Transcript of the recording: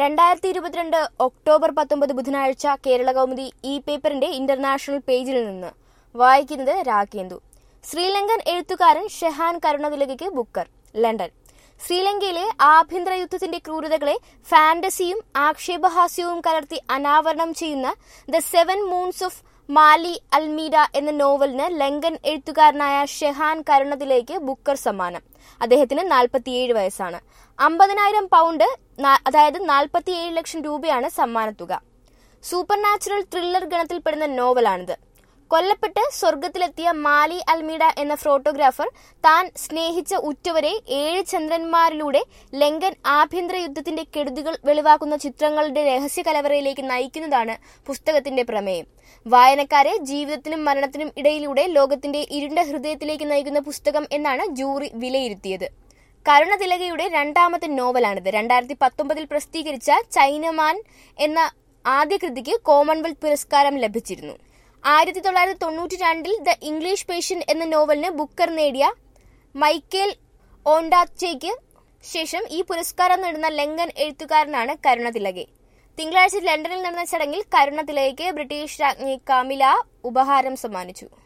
രണ്ടായിരത്തി ഇരുപത്തിരണ്ട് ഒക്ടോബർ പത്തൊമ്പത് ബുധനാഴ്ച കേരള കൗമുദി ഇ പേപ്പറിന്റെ ഇന്റർനാഷണൽ പേജിൽ നിന്ന് വായിക്കുന്നത് രാഖേന്ദു ശ്രീലങ്കൻ എഴുത്തുകാരൻ ഷെഹാൻ കരുണതിലകയ്ക്ക് ബുക്കർ ലണ്ടൻ ശ്രീലങ്കയിലെ ആഭ്യന്തര യുദ്ധത്തിന്റെ ക്രൂരതകളെ ഫാന്റസിയും ആക്ഷേപഹാസ്യവും കലർത്തി അനാവരണം ചെയ്യുന്ന the seven moons of Maali Almeida എന്ന നോവലിന് ലങ്കൻ എഴുത്തുകാരനായ ഷെഹാൻ കരുണതിലേക്ക് ബുക്കർ സമ്മാനം അദ്ദേഹത്തിന് നാൽപ്പത്തിയേഴ് വയസ്സാണ് അമ്പതിനായിരം പൗണ്ട് നാ- അതായത് നാൽപ്പത്തിയേഴ് ലക്ഷം രൂപയാണ് സമ്മാനത്തുക സൂപ്പർ നാച്ചുറൽ ത്രില്ലർ ഗണത്തിൽപ്പെടുന്ന നോവലാണിത് കൊല്ലപ്പെട്ട് സ്വർഗത്തിലെത്തിയ മാലി അൽമീഡ എന്ന ഫോട്ടോഗ്രാഫർ താൻ സ്നേഹിച്ച ഉറ്റവരെ ഏഴ് ചന്ദ്രന്മാരിലൂടെ ലങ്കൻ ആഭ്യന്തര യുദ്ധത്തിന്റെ കെടുതികൾ വെളിവാക്കുന്ന ചിത്രങ്ങളുടെ രഹസ്യ കലവറയിലേക്ക് നയിക്കുന്നതാണ് പുസ്തകത്തിന്റെ പ്രമേയം വായനക്കാരെ ജീവിതത്തിനും മരണത്തിനും ഇടയിലൂടെ ലോകത്തിന്റെ ഇരുണ്ട ഹൃദയത്തിലേക്ക് നയിക്കുന്ന പുസ്തകം എന്നാണ് ജൂറി വിലയിരുത്തിയത് കരുണതിലകയുടെ രണ്ടാമത്തെ നോവലാണിത് രണ്ടായിരത്തി പത്തൊമ്പതിൽ പ്രസിദ്ധീകരിച്ച ചൈനമാൻ എന്ന ആദ്യ കൃതിക്ക് കോമൺവെൽത്ത് പുരസ്കാരം ലഭിച്ചിരുന്നു ആയിരത്തി തൊള്ളായിരത്തി തൊണ്ണൂറ്റി രണ്ടിൽ ദ ഇംഗ്ലീഷ് പേഷ്യന്റ് എന്ന നോവലിന് ബുക്കർ നേടിയ മൈക്കേൽ ഓണ്ടാച്ചയ്ക്ക് ശേഷം ഈ പുരസ്കാരം നേടുന്ന ലങ്കൻ എഴുത്തുകാരനാണ് കരുണതിലകെ തിങ്കളാഴ്ച ലണ്ടനിൽ നടന്ന ചടങ്ങിൽ കരുണതിലകയ്ക്ക് ബ്രിട്ടീഷ് രാജ്ഞി കാമില ഉപഹാരം സമ്മാനിച്ചു